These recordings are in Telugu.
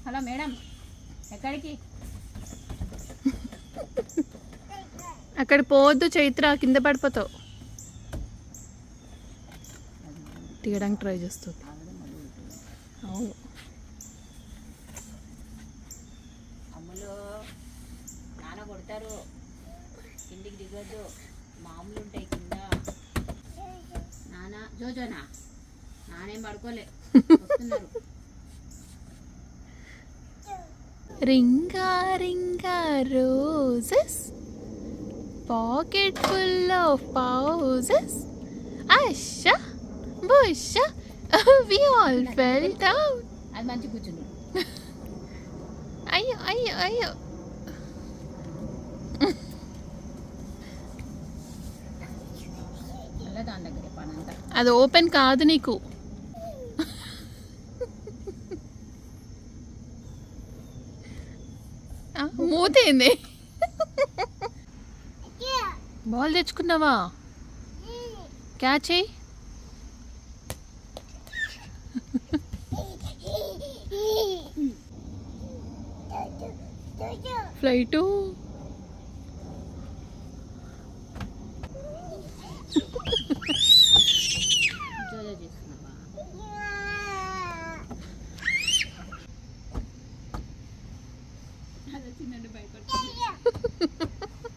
హలో మేడం ఎక్కడికి అక్కడ పోవద్దు చైత్ర కింద పడిపోతావు తీయడానికి ట్రై చేస్తుంది అవును అమ్ములు నాన్న కొడతారు కిందికి దిగొద్దు మామూలు ఉంటాయి కింద నాన్న జోజోనా నానేం పడుకోలే వస్తున్నారు ringa ringa roses pocket full of posies అషా బుషా వి ఆల్ ఫెల్ట్ అవుట్ అది మంచి కూర్చున్నాడు అయ్యో అయ్యో అయ్యో మళ్ళీ దాని దగ్గరే పనంతా అది ఓపెన్ కాదు నీకు ఆ, మూతేంది బాల్ తెచ్చుకున్నావా క్యాచ్ అయ్యి ఫ్లైటు జోజో చేస్తున్నావా అది వచ్చిందండి భయపడుతుంది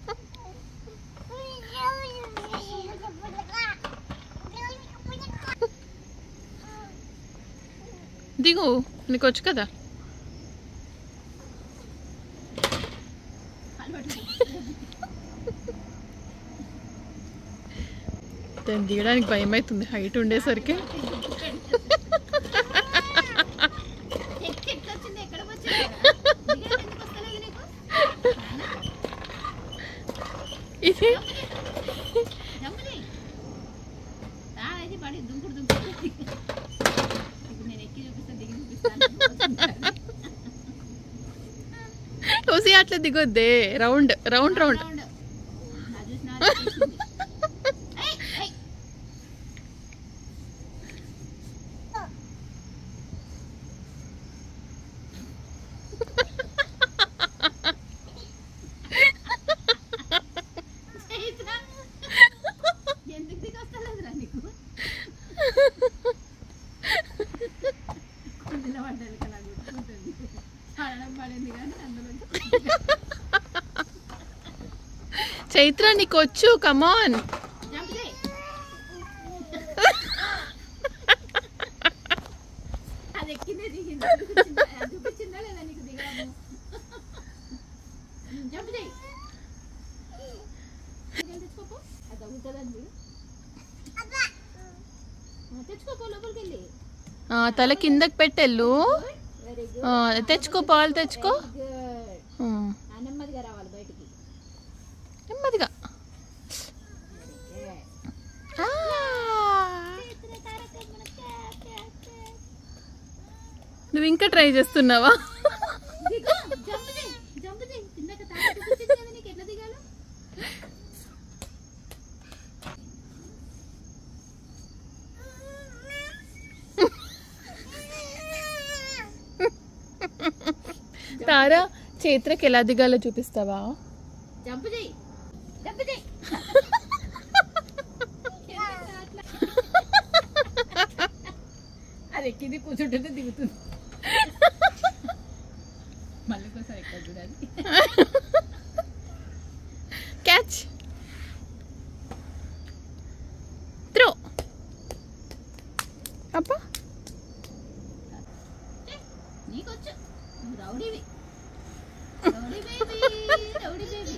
దిగు నీకు వచ్చు కదా దాన్ని దిగడానికి భయం అవుతుంది హైట్ ఉండేసరికి ఎక్కి ఎట్లా వచ్చింది ఎక్కడ వచ్చింది దిగడం ఎందుకు వస్తలేదు నీకు ఇది జంపు చేయి రా ఇది పడి దుంకుడు దుంకుడు ఇప్పుడు నేను ఎక్కి చూపిస్తా దిగి చూపిస్తాను ఓసి అట్లా దిగొద్దే రౌండ్ రౌండ్ రౌండ్ రౌండ్ నా చూసి నా చూసింది. ఏయ్, ఏయ్. చైత్ర, ఎందుకు దిగొస్తలేదురా నీకు కుండలో పడ్డది కదా గుర్తుకుంటుంది పడడం పడింది కానీ అందులో చైత్ర నీకు వచ్చు కమాన్ జంప్ చేయి అది ఎక్కిందే దిగింది చూపించిందా అది చూపించిందా లేదా నీకు దిగడము జంప్ చేయి దిగలు తెచ్చుకోపో అది తగ్గుతుందని చూడు ఆ, తెచ్చుకోపో లోపలికి వెళ్ళి తల కిందకి పెట్టెళ్ళు వెరీ ఆ, తెచ్చుకో పాలు తెచ్చుకో గుడ్ ఆ, నెమ్మదిగా రావాలి బయటికి నెమ్మదిగా ఆ. నువ్వు ఇంకా ట్రై చేస్తున్నావా దిగు జంప్ చేయి జంప్ చేయి కిందకి తాత చూపించింది కదా నీకు ఎట్లా దిగాలో తారా చైత్రకి ఎలా దిగాలో చూపిస్తావా జంప్ చేయి జంప్ చేయి అది ఎక్కింది కూర్చుంటుంది దిగుతుంది మళ్ళీ కోసం ఎక్కడ చూడాలి క్యాచ్ త్రో అబ్బా నీకొచ్చు నువ్వు రౌడీవి రౌడీ బేబీ రౌడీ బేబీ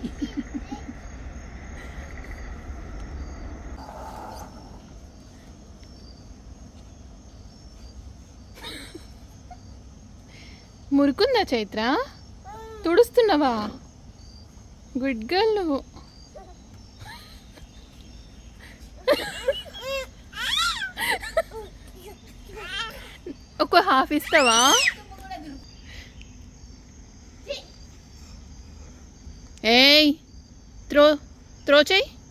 మురుకుందా చైత్ర తుడుస్తున్నావా గుడ్ గర్ల్ నువ్వు ఒక హాఫ్ ఇస్తావా ఏయ్ త్రో త్రో చెయ్యి